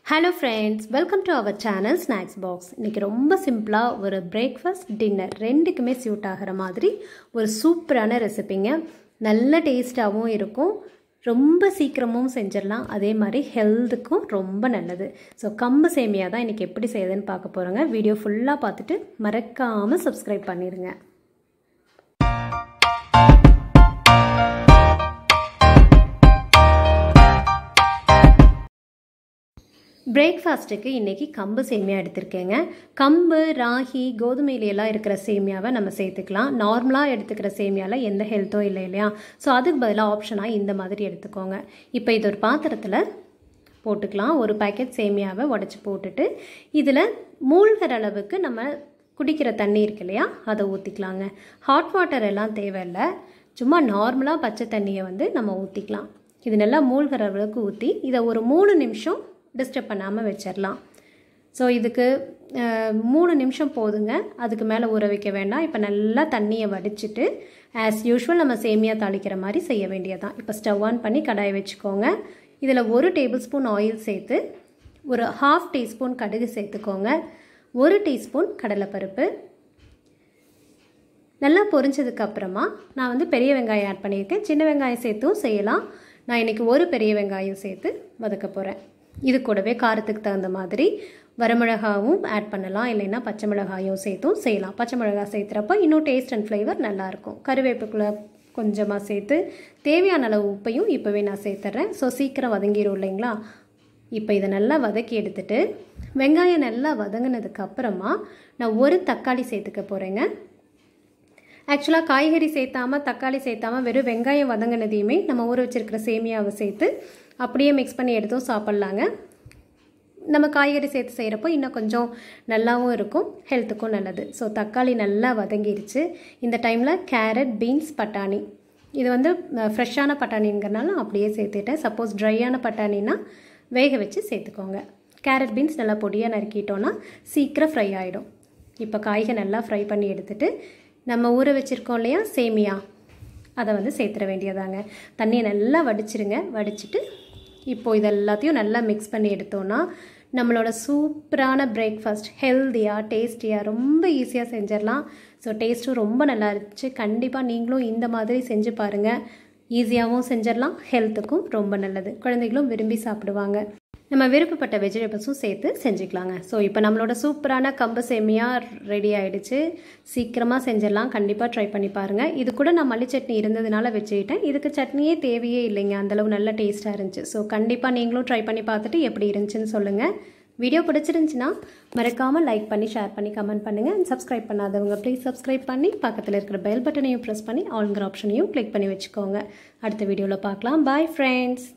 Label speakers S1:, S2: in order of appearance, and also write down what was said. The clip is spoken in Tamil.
S1: hello friends welcome to our channel snacks box இன்றைக்கி ரொம்ப சிம்பிளாக ஒரு பிரேக்ஃபாஸ்ட் டின்னர் ரெண்டுக்குமே சூட் ஆகிற மாதிரி ஒரு சூப்பரான ரெசிபிங்க நல்ல டேஸ்ட்டாகவும் இருக்கும் ரொம்ப சீக்கிரமும் செஞ்சிடலாம் அதே மாதிரி ஹெல்த்துக்கும் ரொம்ப நல்லது ஸோ கம்பு சேமியா தான் இன்றைக்கி எப்படி செய்யுதுன்னு பார்க்க போகிறோங்க வீடியோ ஃபுல்லாக பார்த்துட்டு மறக்காமல் சப்ஸ்கிரைப் பண்ணிடுங்க பிரேக்ஃபாஸ்ட்டுக்கு இன்றைக்கி கம்பு சேமியா எடுத்திருக்கேங்க கம்பு ராகி கோதுமையிலையெல்லாம் இருக்கிற சேமியாவை நம்ம சேர்த்துக்கலாம் நார்மலாக எடுத்துக்கிற சேமியாவில் எந்த ஹெல்த்தும் இல்லை இல்லையா ஸோ அதுக்கு பதிலாக ஆப்ஷனாக இந்த மாதிரி எடுத்துக்கோங்க இப்போ இது ஒரு பாத்திரத்தில் போட்டுக்கலாம் ஒரு பேக்கெட் சேமியாவை உடச்சி போட்டுட்டு இதில் மூழ்கிற அளவுக்கு நம்ம குடிக்கிற தண்ணி இருக்கு இல்லையா அதை ஊற்றிக்கலாங்க ஹாட் வாட்டர் எல்லாம் தேவையில்லை சும்மா நார்மலாக பச்சை தண்ணியை வந்து நம்ம ஊற்றிக்கலாம் இது நல்லா மூழ்கிற அளவுக்கு ஊற்றி இதை ஒரு மூணு நிமிஷம் டிஸ்டர்ப் பண்ணாமல் வச்சிடலாம் ஸோ இதுக்கு மூணு நிமிஷம் போதுங்க அதுக்கு மேலே ஊற வைக்க வேண்டாம் இப்போ நல்லா தண்ணியை வடிச்சிட்டு ஆஸ் யூஷுவல் நம்ம சேமியா தாளிக்கிற மாதிரி செய்ய வேண்டியதான் இப்போ ஸ்டவ் ஆன் பண்ணி கடாயை வச்சுக்கோங்க இதில் ஒரு டேபிள் ஸ்பூன் ஆயில் சேர்த்து ஒரு ஹாஃப் டீஸ்பூன் கடுகு சேர்த்துக்கோங்க ஒரு டீஸ்பூன் கடலைப்பருப்பு நல்லா பொரிஞ்சதுக்கு அப்புறமா நான் வந்து பெரிய வெங்காயம் ஆட் பண்ணியிருக்கேன் சின்ன வெங்காயம் சேர்த்தும் செய்யலாம் நான் இன்றைக்கி ஒரு பெரிய வெங்காயம் சேர்த்து வதக்க போகிறேன் இது கூடவே காரத்துக்கு தகுந்த மாதிரி வரமிளகாவும் ஆட் பண்ணலாம் இல்லைன்னா பச்சை மிளகாயும் சேர்த்தும் செய்யலாம் பச்சை மிளகாய் சேர்த்துறப்ப இன்னும் டேஸ்ட் அண்ட் ஃப்ளேவர் நல்லாயிருக்கும் கருவேப்புக்குள்ள கொஞ்சமாக சேர்த்து தேவையான அளவு உப்பையும் இப்போவே நான் சேர்த்துட்றேன் ஸோ சீக்கிரம் வதங்கிடும் இல்லைங்களா இப்போ இதை நல்லா வதக்கி எடுத்துட்டு வெங்காயம் நல்லா வதங்கினதுக்கு அப்புறமா நான் ஒரு தக்காளி சேர்த்துக்க போகிறேங்க ஆக்சுவலாக காய்கறி சேர்த்தாமல் தக்காளி சேர்த்தாமல் வெறும் வெங்காயம் வதங்கினதையுமே நம்ம ஊற வச்சுருக்கிற சேமியாவை சேர்த்து அப்படியே மிக்ஸ் பண்ணி எடுத்தும் சாப்பிட்லாங்க நம்ம காய்கறி சேர்த்து செய்கிறப்போ இன்னும் கொஞ்சம் நல்லாவும் இருக்கும் ஹெல்த்துக்கும் நல்லது ஸோ தக்காளி நல்லா வதங்கிருச்சு இந்த டைமில் கேரட் பீன்ஸ் பட்டாணி இது வந்து ஃப்ரெஷ்ஷான பட்டாணிங்கிறனால அப்படியே சேர்த்துட்டேன் சப்போஸ் ட்ரையான பட்டாணினா வேக வச்சு சேர்த்துக்கோங்க கேரட் பீன்ஸ் நல்லா பொடியாக நறுக்கிட்டோன்னா சீக்கிரம் ஃப்ரை ஆகிடும் இப்போ காய்கறி நல்லா ஃப்ரை பண்ணி எடுத்துகிட்டு நம்ம ஊற வச்சுருக்கோம் இல்லையா சேமியா அதை வந்து சேர்த்துற வேண்டியதாங்க தண்ணியை நல்லா வடிச்சிருங்க வடிச்சிட்டு இப்போது இது எல்லாத்தையும் நல்லா மிக்ஸ் பண்ணி எடுத்தோன்னா நம்மளோட சூப்பரான பிரேக்ஃபாஸ்ட் ஹெல்த்தியாக டேஸ்டியாக ரொம்ப ஈஸியாக செஞ்சிடலாம் ஸோ டேஸ்ட்டும் ரொம்ப நல்லா இருந்துச்சு கண்டிப்பாக நீங்களும் இந்த மாதிரி செஞ்சு பாருங்கள் ஈஸியாகவும் செஞ்சிடலாம் ஹெல்த்துக்கும் ரொம்ப நல்லது குழந்தைகளும் விரும்பி சாப்பிடுவாங்க நம்ம விருப்பப்பட்ட வெஜிடபிள்ஸும் சேர்த்து செஞ்சுக்கலாங்க ஸோ இப்போ நம்மளோட சூப்பரான கம்பு சேமியா ரெடி ஆகிடுச்சு சீக்கிரமாக செஞ்சிடலாம் கண்டிப்பாக ட்ரை பண்ணி பாருங்கள் இது கூட நான் மல்லி சட்னி இருந்ததுனால வச்சுக்கிட்டேன் இதுக்கு சட்னியே தேவையே இல்லைங்க அந்தளவு நல்ல டேஸ்ட்டாக இருந்துச்சு ஸோ கண்டிப்பாக நீங்களும் ட்ரை பண்ணி பார்த்துட்டு எப்படி இருந்துச்சுன்னு சொல்லுங்கள் வீடியோ பிடிச்சிருந்துச்சின்னா மறக்காமல் லைக் பண்ணி ஷேர் பண்ணி கமெண்ட் பண்ணுங்கள் அண்ட் சப்ஸ்கிரைப் பண்ணாதவங்க ப்ளீஸ் சப்ஸ்கிரைப் பண்ணி பக்கத்தில் இருக்கிற பெல் பட்டனையும் ப்ரெஸ் பண்ணி ஆல்ங்கிற ஆப்ஷனையும் கிளிக் பண்ணி வச்சுக்கோங்க அடுத்த வீடியோவில் பார்க்கலாம் பாய் ஃப்ரெண்ட்ஸ்